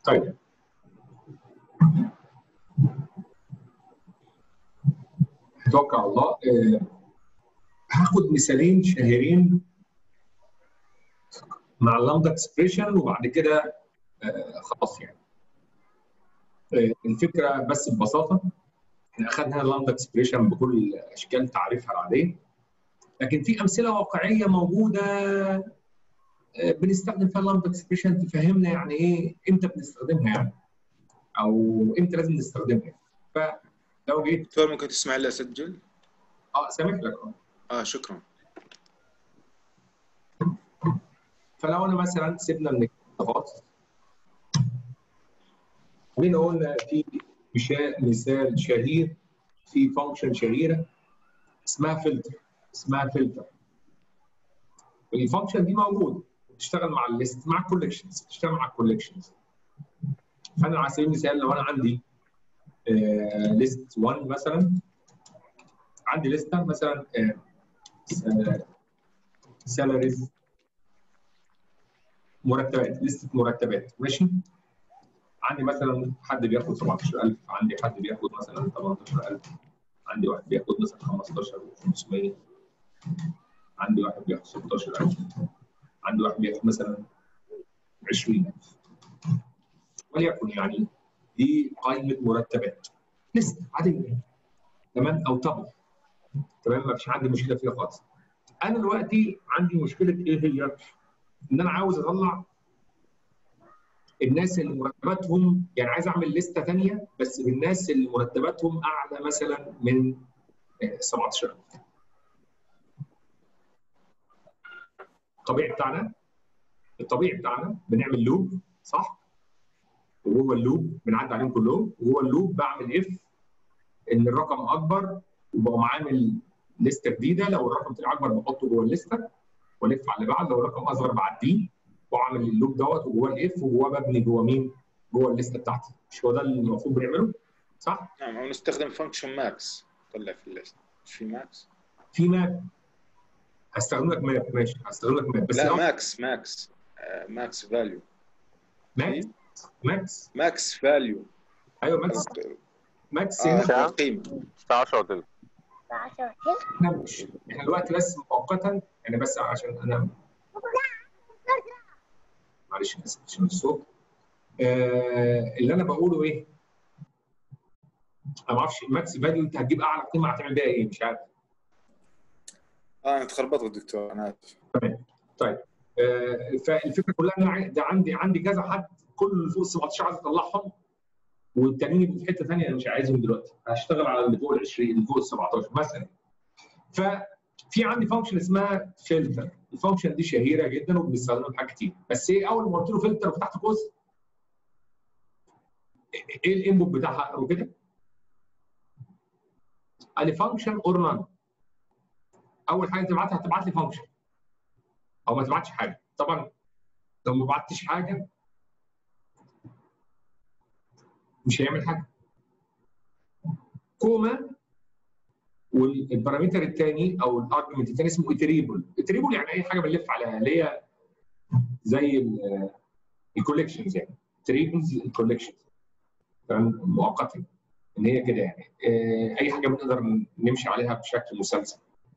طيب اتوقع الله آه، هاخد مثالين شهيرين مع اللامدا اكسبريشن وبعد كده آه، خلاص يعني آه، الفكره بس ببساطه احنا اخذنا اللامدا اكسبريشن بكل اشكال تعريفها العاديه لكن في امثله واقعيه موجوده آه، بنستخدم فيها اللامدا اكسبريشن تفهمنا يعني ايه امتى بنستخدمها يعني او امتى لازم نستخدمها فلو جيت دكتور ممكن تسمع لي اسجل؟ اه سامح لك اه اه شكرا فلو انا مثلا سيبنا من الخطوات وهنا قلنا في مشا- مثال شهير في فانكشن شهيره اسمها فلتر اسمها فلتر الفانكشن دي موجوده بتشتغل مع الليست مع الكولكشنز بتشتغل مع الكولكشنز فانا على سبيل المثال لو انا عندي ليست 1 مثلا عندي لسته مثلا سالاريز مرتبات لسته مرتبات ماشي عندي مثلا حد بياخد 17000 عندي حد بياخد مثلا 18000 عندي واحد بياخد مثلا 15500 عندي واحد بياخد 16000 عندي واحد بياخد مثلا 20000 وليكن يعني دي قائمه مرتبات لسه عاديه تمام او تابل تمام ما فيش عندي مشكله فيها خالص انا دلوقتي عندي مشكله ايه هي؟ ان انا عاوز اطلع الناس اللي مرتباتهم يعني عايز اعمل لسته ثانيه بس بالناس اللي مرتباتهم اعلى مثلا من آه، 17000 الطبيعي بتاعنا الطبيعي بتاعنا بنعمل لوب صح؟ وجوه اللوب بنعدي عليهم كلهم وجوه اللوب بعمل اف ان الرقم اكبر وبقوم عامل لسته جديده لو الرقم طلع اكبر بحطه جوه الليسته والف على اللي بعد لو الرقم اصغر بعديه واعمل اللوب دوت وجوه الاف وجوه ببني جوه مين؟ جوه الليسته بتاعتي مش هو ده اللي المفروض بنعمله؟ صح؟ نعم او نستخدم فانكشن ماكس طلع في الليست مش في ماكس؟ في ماب هستخدم لك ماب ماشي هستخدم لك ماب بس لا لو- ماكس ماكس آه، ماكس فاليو ماكس ماكس ماكس فاليو ايوه ماكس ماكس آه هنا القيمه الساعة 10 وتلت احنا مش احنا دلوقتي بس مؤقتا يعني بس عشان انا معلش اسف عشان الصوت آه اللي انا بقوله ايه؟ انا ما اعرفش الماكس فاليو انت هتجيب اعلى قيمه هتعمل بيها ايه مش عارف اه انا تخربطت دكتور انا اسف طيب آه فالفكره كلها ان انا عاي- ده عندي عندي كذا حد كل اللي فوق ال 17 عايز اطلعهم والتانيين يبقوا في حته ثانيه انا مش عايزهم دلوقتي هشتغل على اللي فوق ال 20 اللي فوق ال 17 مثلا ففي عندي فانكشن اسمها فلتر الفانكشن دي شهيره جدا وبنستخدمها في حاجات كتير بس ايه اول ما قلت له فلتر وفتحت قوس ايه الانبوت بتاعها اقرا كده قال لي فانكشن اور نان اول حاجه تبعتها هتبعت لي فانكشن او ما تبعتش حاجه طبعا لو ما بعتش حاجه مش هيعمل حاجه كوما والبارامتر الثاني او الارجمنت الثاني اسمه اتريبل اتريبل يعني اي حاجه بنلف عليها اللي هي زي الكوليكشنز يعني تريبلز الكوليكشنز تمام مؤقتا ان هي كده يعني آه، اي حاجه بنقدر نمشي عليها بشكل مسلسل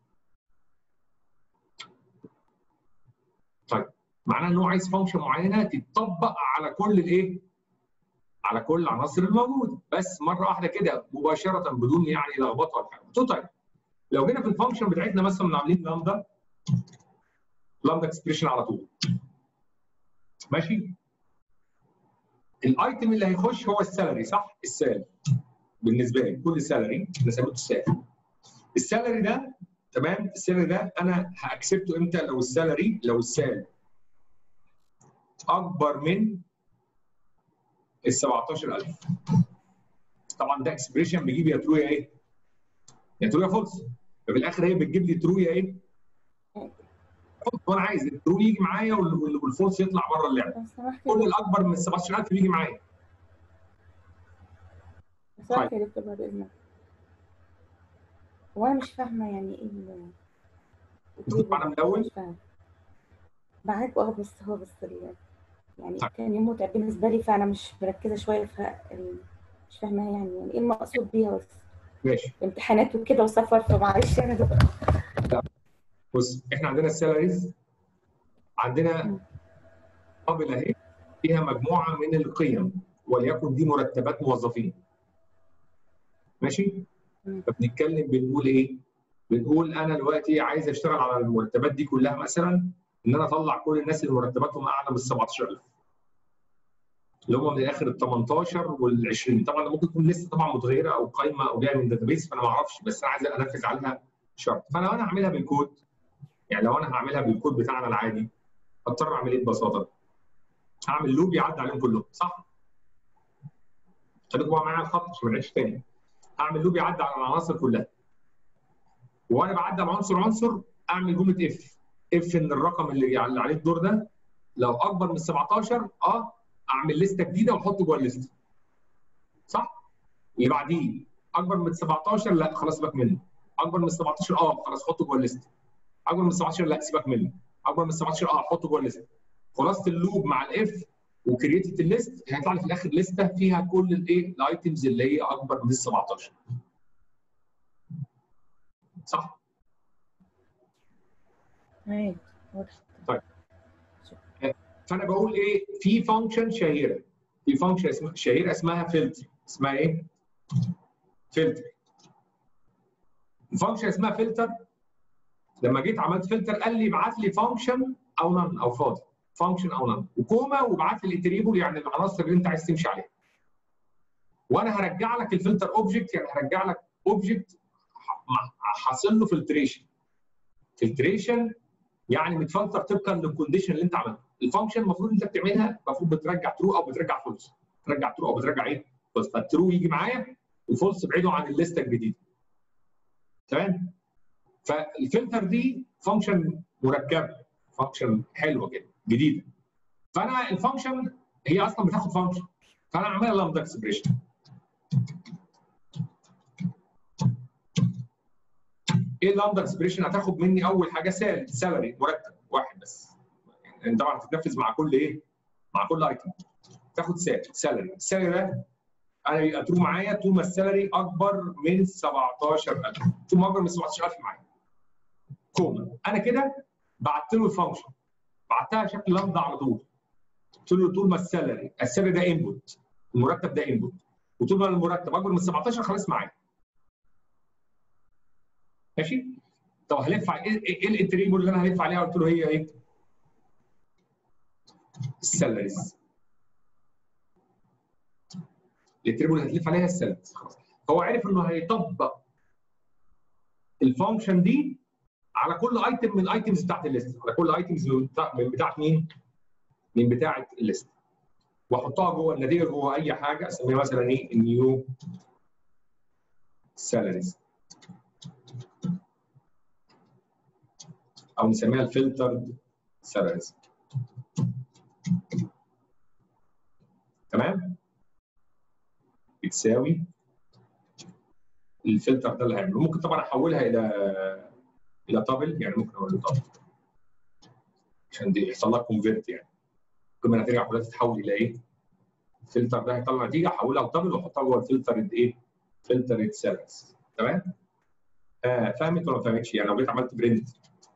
طيب معناه ان هو عايز فانكشن معينه تتطبق على كل الايه؟ على كل العناصر الموجوده بس مره واحده كده مباشره بدون يعني لخبطه ولا حاجه قلت له طيب لو جينا في الفانكشن بتاعتنا مثلا عاملين لامدا لامدا اكسبريشن على طول ماشي الايتم اللي هيخش هو السالري صح؟ السالري بالنسبه لي كل سالري انا سميته السالري السالري ده تمام السالري ده انا هاكسبته امتى لو السالري لو السال اكبر من ال 17000 طبعا ده اكسبريشن بيجيب يا ترو يا ايه؟ يا ترو يا فولس ففي الاخر هي بتجيب لي ترو يا ايه؟ فولس وانا عايز الترو يجي معايا وال- وال- والفولس يطلع بره اللعبه لو سمحت كل الاكبر من 17000 يجي معايا لو سمحت يا دكتور بعد اذنك هو انا مش فاهمه يعني ايه ال- انت كنت معانا من الاول مش فاهمه معاك اه بس هو بس ال- يعني طيب. كان يوم متعب بالنسبة لي فأنا مش مركزة شوية في ال- مش فاهمة يعني يعني إيه المقصود بيها بس ماشي امتحانات وكده وسفر فمعلش أنا ده بص احنا عندنا السالاريز عندنا قابل اهي فيها مجموعه من القيم وليكن دي مرتبات موظفين ماشي مم. فبنتكلم بنقول ايه بنقول انا دلوقتي عايز اشتغل على المرتبات دي كلها مثلا ان انا اطلع كل الناس اللي مرتباتهم اعلى من 17000 اللي هم من الاخر ال 18 وال 20 طبعا ده ممكن تكون لسه طبعا متغيره او قايمه او جايه من داتابيس فانا ما اعرفش بس انا عايز انفذ عليها شرط فانا لو انا هعملها بالكود يعني لو انا هعملها بالكود بتاعنا العادي هضطر اعمل ايه ببساطه؟ هعمل لوب يعدي عليهم كلهم صح؟ خليكم بقى معايا على الخط عشان ما نعيدش تاني هعمل لوب يعدي على العناصر كلها وانا بعدي على عنصر عنصر اعمل جمله اف اف ان الرقم اللي اللي عليه الدور ده لو اكبر من 17 اه اعمل لسته جديده واحطه جوه الليسته صح؟ اللي بعديه اكبر من 17 لا خلاص سيبك منه اكبر من 17 اه خلاص حطه جوه الليسته اكبر من 17 لا سيبك منه اكبر من 17 اه حطه جوه الليسته خلاصه اللوب مع الاف وكرييتد الليست هيطلع لي في الاخر لسته فيها كل الايه الايتمز اللي هي اكبر من 17 صح تمام واضح فانا بقول ايه في فانكشن شهيره في فانكشن اسمها شهيره اسمها فلتر اسمها ايه فلتر الفانكشن اسمها فلتر لما جيت عملت فلتر قال لي ابعت لي فانكشن او نون او فاضي فانكشن او نون وكوما وابعت لي الاتريبل يعني العناصر اللي انت عايز تمشي عليها وانا هرجع لك الفلتر اوبجكت يعني هرجع لك اوبجكت حاصل له فلتريشن فلتريشن يعني متفلتر طبقا للكونديشن اللي انت عملته الفانكشن المفروض انت بتعملها المفروض بترجع ترو او بترجع فولس ترجع ترو او بترجع ايه فولس فالترو يجي معايا الفولس ابعده عن الليسته الجديده تمام فالفلتر دي فانكشن مركبه فانكشن حلوه كده جديده فانا الفانكشن هي اصلا بتاخد فانكشن فانا اعملها لامدا اكسبريشن ايه اللامدا اكسبريشن هتاخد مني اول حاجه سال سالري مرتب واحد بس يعني طبعا هتتنفذ مع كل ايه مع كل ايتم تاخد سال سالري السالري ده انا بيبقى ترو معايا طول ما السالري اكبر من 17000 طول ما اكبر من 17000 معايا كوما انا كده بعت له الفانكشن بعتها شكل لامدا على طول قلت له طول ما السالري السالري ده انبوت المرتب ده انبوت وطول ما المرتب اكبر من 17 خلاص معايا ماشي طب هلف على ايه ايه الانتريبل اللي انا هلف عليها قلت له هي ايه السالاريز الانتريبل اللي هتلف عليها السالاريز خلاص هو عرف انه هيطبق الفانكشن دي على كل ايتم من الايتمز بتاعت الليست على كل ايتمز من بتاع من بتاعت مين؟ من بتاعت الليست واحطها جوه النتيجه جوه اي حاجه اسميها مثلا ايه؟ نيو سالاريز او نسميها الفلترد سالاريز تمام؟ بتساوي الفلتر ده اللي هيعمله ممكن طبعا احولها الى الى تابل يعني ممكن اقول له تابل عشان دي يحصل لها كونفيرت يعني كل ما هترجع كلها تتحول الى ايه؟ الفلتر ده هيطلع نتيجه احولها لتابل واحطها جوه الفلتر ايه؟ فلتر سيلز تمام؟ آه فهمت ولا ما فهمتش؟ يعني لو جيت عملت برنت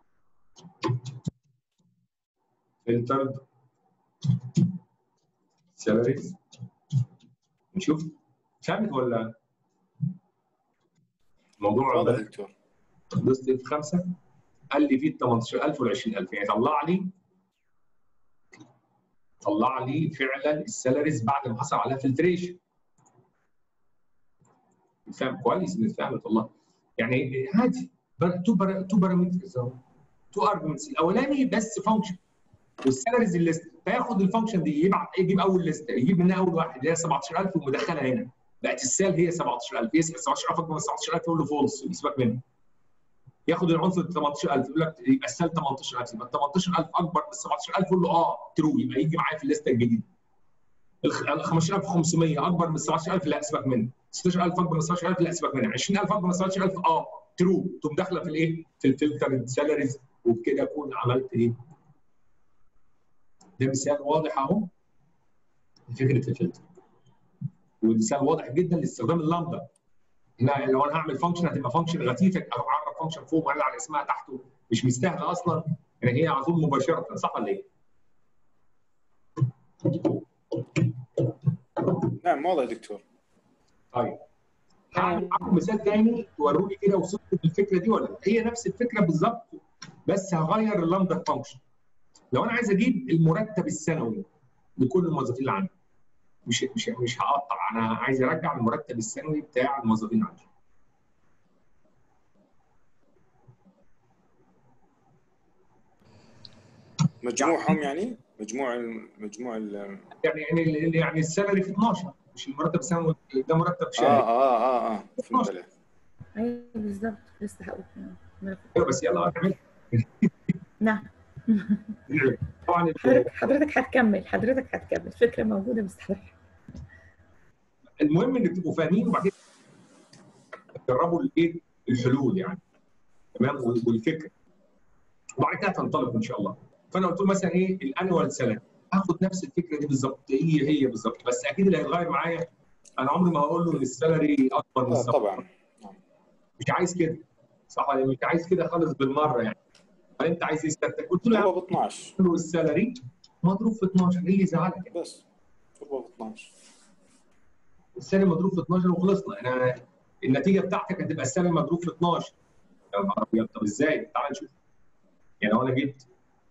فلترد سالاريز نشوف فهمت ولا الموضوع واضح ده دكتور دوست اف 5 قال لي فيه 18000 وال 20000 يعني طلع لي طلع لي فعلا السالاريز بعد ما حصل عليها فلتريشن فاهم كويس ان فهمت والله يعني عادي تو تو بارامترز اهو تو ارجمنتس الاولاني بس فانكشن والسالاريز الليست فياخد الفانكشن دي يبعت يجيب اول ليست يجيب منها اول واحد اللي هي 17000 ومدخلها هنا بقت السال هي 17000 يسال 17000 اكبر من 17000 يقول له فولس يسيبك منه ياخد العنصر 18000 يقول لك يبقى السال 18000 يبقى 18000 اكبر من 17000 يقول له اه ترو يبقى يجي معايا في الليسته الجديده ال 15500 اكبر من 17000 لا سيبك منه 16000 اكبر من 17000 لا سيبك منه 20000 اكبر من 17000 اه ترو تقوم داخله في الايه؟ في الفلتر سالاريز وبكده اكون عملت ايه؟ ده مثال واضح اهو لفكره الفلتر ومثال واضح جدا لاستخدام اللامدا لا لو انا هعمل فانكشن هتبقى فانكشن غثيثه او اعرف فانكشن فوق ولا على اسمها تحته مش مستاهله اصلا يعني هي على طول مباشره صح ولا ايه؟ نعم واضح دكتور طيب هعمل معاكم مثال تاني توروني كده وصلت بالفكره دي ولا لا هي نفس الفكره بالظبط بس هغير اللامدا فانكشن لو انا عايز اجيب المرتب السنوي لكل الموظفين اللي عندي مش مش مش هقطع انا عايز ارجع المرتب السنوي بتاع الموظفين عندي مجموعهم يعني مجموع ال- مجموع ال يعني يعني ال- يعني السالري في 12 مش المرتب السنوي ده مرتب اه شهري اه اه اه فهمت عليك ايوه بالظبط لسه هقول كده. ايوه بس يلا نعمل نعم طبعا ال- حضرتك حضرتك هتكمل حضرتك هتكمل الفكره موجوده بس حضرتك المهم انك تبقوا فاهمين وبعدين تجربوا الايه الحلول يعني تمام وال- والفكره وبعد كده تنطلق ان شاء الله فانا قلت له مثلا ايه الانوال سالري هاخد نفس الفكره دي بالظبط هي هي بالظبط بس اكيد اللي هيتغير معايا انا عمري ما هقول له ان السالري اكبر من آه السبب طبعا مش عايز كده صح ولا مش عايز كده خالص بالمره يعني فانت عايز ايه سيادتك؟ قلت له يا تربى ب 12 عم السالري مضروب في 12 ايه اللي يزعلك؟ بس تربى ب 12 السالري مضروب في 12 وخلصنا انا النتيجه بتاعتك هتبقى السالري مضروب في 12 يا نهار ابيض طب ازاي؟ تعال نشوف يعني لو انا جيت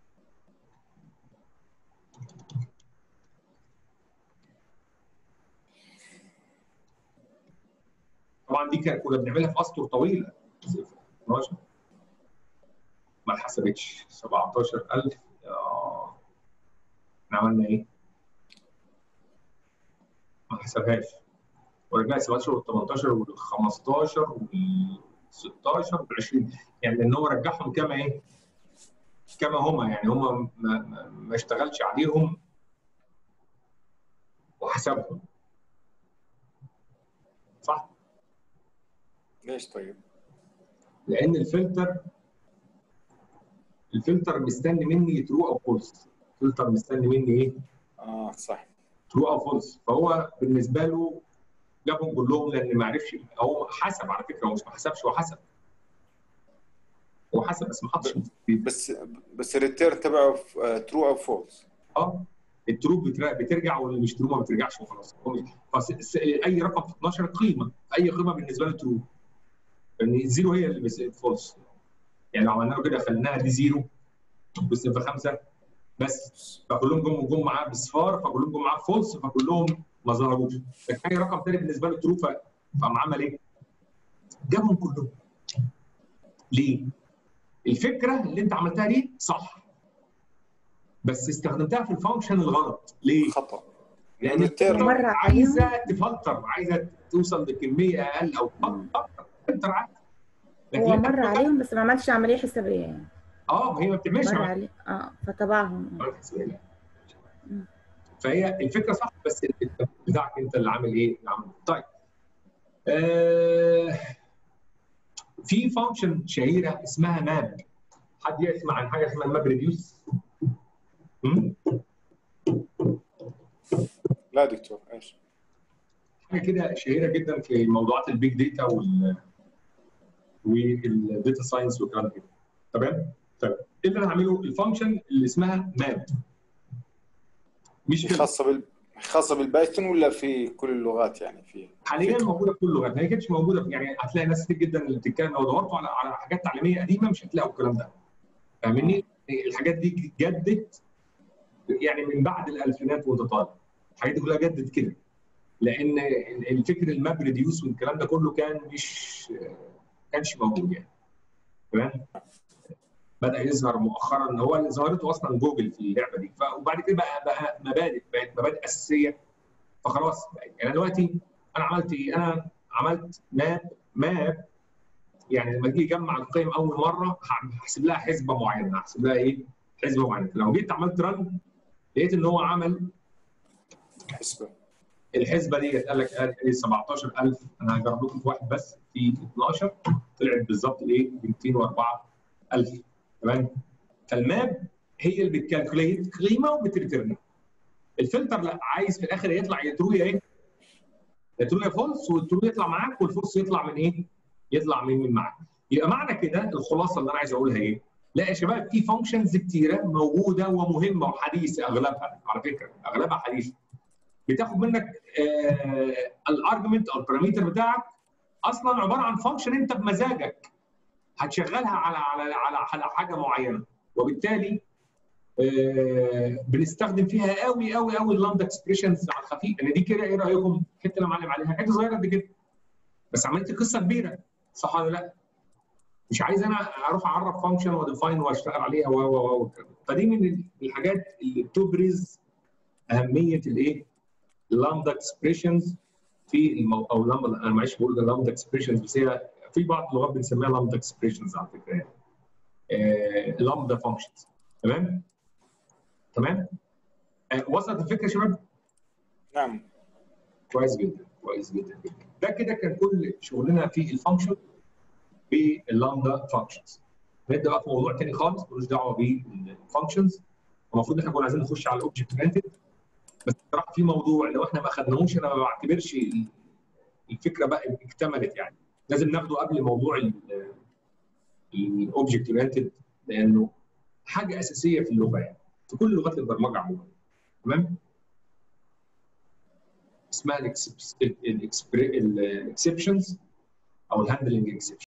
طبعا دي كان كنا بنعملها في اسطر طويله 12 ما اتحسبتش 17000 آه. احنا عملنا ايه؟ ما حسبهاش ورجعنا 17 وال 18 وال 15 وال 16 وال 20 يعني لان هو رجعهم كما ايه؟ كما هما يعني هما ما, ما, ما اشتغلش عليهم وحسبهم صح؟ ليش طيب؟ لان الفلتر الفلتر مستني مني ترو او فولس الفلتر مستني مني ايه؟ اه صح ترو او فولس فهو بالنسبه له جابهم كلهم لان ما عرفش هو حسب على فكره هو مش ما حسبش هو حسب هو حسب بس ما حطش بس بس الريتيرن تبعه ترو او فولس اه الترو بتر- بترجع واللي مش ترو ما بترجعش وخلاص هو مش- فس- س- اي رقم في 12 قيمه اي قيمه بالنسبه له ترو لان الزيرو هي اللي بس فولس يعني لو عملنا له كده خليناها دي زيرو بس في خمسه بس فكلهم جم جم معاه بصفار فكلهم جم معاه فولس فكلهم ما ظهروش لكن اي رقم تاني بالنسبه له ترو ف- فقام عمل ايه؟ جابهم كلهم ليه؟ الفكره اللي انت عملتها دي صح بس استخدمتها في الفانكشن الغلط ليه؟ خطا لان الريتيرن مرة عايزه تفلتر عايزه توصل لكميه اقل او تفلتر فلتر عادي لكن هو انت مر بتفكر- عليهم بس ما عملش عمليه حسابيه يعني اه ما هي ما بتعملش مر عملية عليه اه فطبعهم حسابية. فهي الفكره صح بس التفكير بتاعك انت اللي عامل ايه؟ اللي عامل طيب آه في فانكشن شهيره اسمها ماب حد يسمع عن حاجه اسمها ماب ريديوس؟ لا دكتور ايش؟ حاجه كده شهيره جدا في موضوعات البيج داتا وال والداتا ساينس والكلام ده تمام؟ طيب ايه اللي انا هعمله؟ الفانكشن اللي اسمها ماب مش كده خاصه بال خاصه بالبايثون ولا في كل اللغات يعني في حاليا موجوده في كل اللغات ما هي كانتش موجوده في يعني هتلاقي ناس كتير جدا اللي بتتكلم لو دورتوا على على حاجات تعليميه قديمه مش هتلاقوا الكلام ده فاهمني؟ الحاجات دي جدت يعني من بعد الالفينات وانت طالع الحاجات دي كلها جدت كده لان الفكر الماب ريديوس والكلام ده كله كان مش كانش موجود يعني تمام بدا يظهر مؤخرا ان هو اللي ظهرته اصلا جوجل في اللعبه دي ف- وبعد كده بقى بقى مبادئ بقت مبادئ اساسيه فخلاص يعني دلوقتي انا عملت ايه؟ انا عملت ماب ماب يعني لما اجي اجمع القيم اول مره هحسب لها حسبه معينه هحسب لها ايه؟ حسبه معينه لو جيت عملت رن لقيت ان هو عمل حسبه الحسبه دي قال لك قال ايه 17000 انا هجرب لكم في واحد بس في 12 طلعت بالظبط ايه 204000 تمام فالماب هي اللي بتكالكوليت قيمه وبتريترن الفلتر لا عايز في الاخر يطلع يا ترو يا ايه؟ يا ترو يا فولس والترو يطلع معاك والفولس يطلع من ايه؟ يطلع من من معاك يبقى معنى كده الخلاصه اللي انا عايز اقولها ايه؟ لا يا شباب في فانكشنز كتيره موجوده ومهمه وحديثه اغلبها على فكره اغلبها حديثه بتاخد منك آه الارجمنت او البارامتر بتاعك اصلا عباره عن فانكشن انت بمزاجك هتشغلها على على على, على حاجه معينه وبالتالي آه بنستخدم فيها قوي قوي قوي اللامدا اكسبريشنز على الخفيف ان دي كده ايه رايكم؟ الحته اللي معلم عليها حته صغيره قد كده بس عملت قصه كبيره صح ولا لا؟ مش عايز انا اروح اعرف فانكشن وديفاين واشتغل عليها و و و فدي من الحاجات اللي بتبرز اهميه الايه؟ اللامدا اكسبريشنز في المو... او لامدا انا معلش بقول ده لامدا اكسبريشنز بس هي في بعض اللغات بنسميها لامدا اكسبريشنز على فكره يعني آه لامدا فانكشنز تمام؟ تمام؟ آه وصلت الفكره يا شباب؟ نعم كويس جدا كويس جدا جدا ده كده كان كل شغلنا في الفانكشن باللامدا فانكشنز نبدا بقى في موضوع تاني خالص ملوش دعوه بالفانكشنز المفروض ان احنا كنا عايزين نخش على الاوبجكت اورينتد بس بصراحه في موضوع لو احنا ما خدناهوش انا ما بعتبرش الفكره بقى اكتملت يعني لازم ناخده قبل موضوع الاوبجكت اورينتد لانه حاجه اساسيه في اللغه يعني في كل لغات البرمجه عموما تمام اسمها الاكسبشنز او الهاندلنج اكسبشن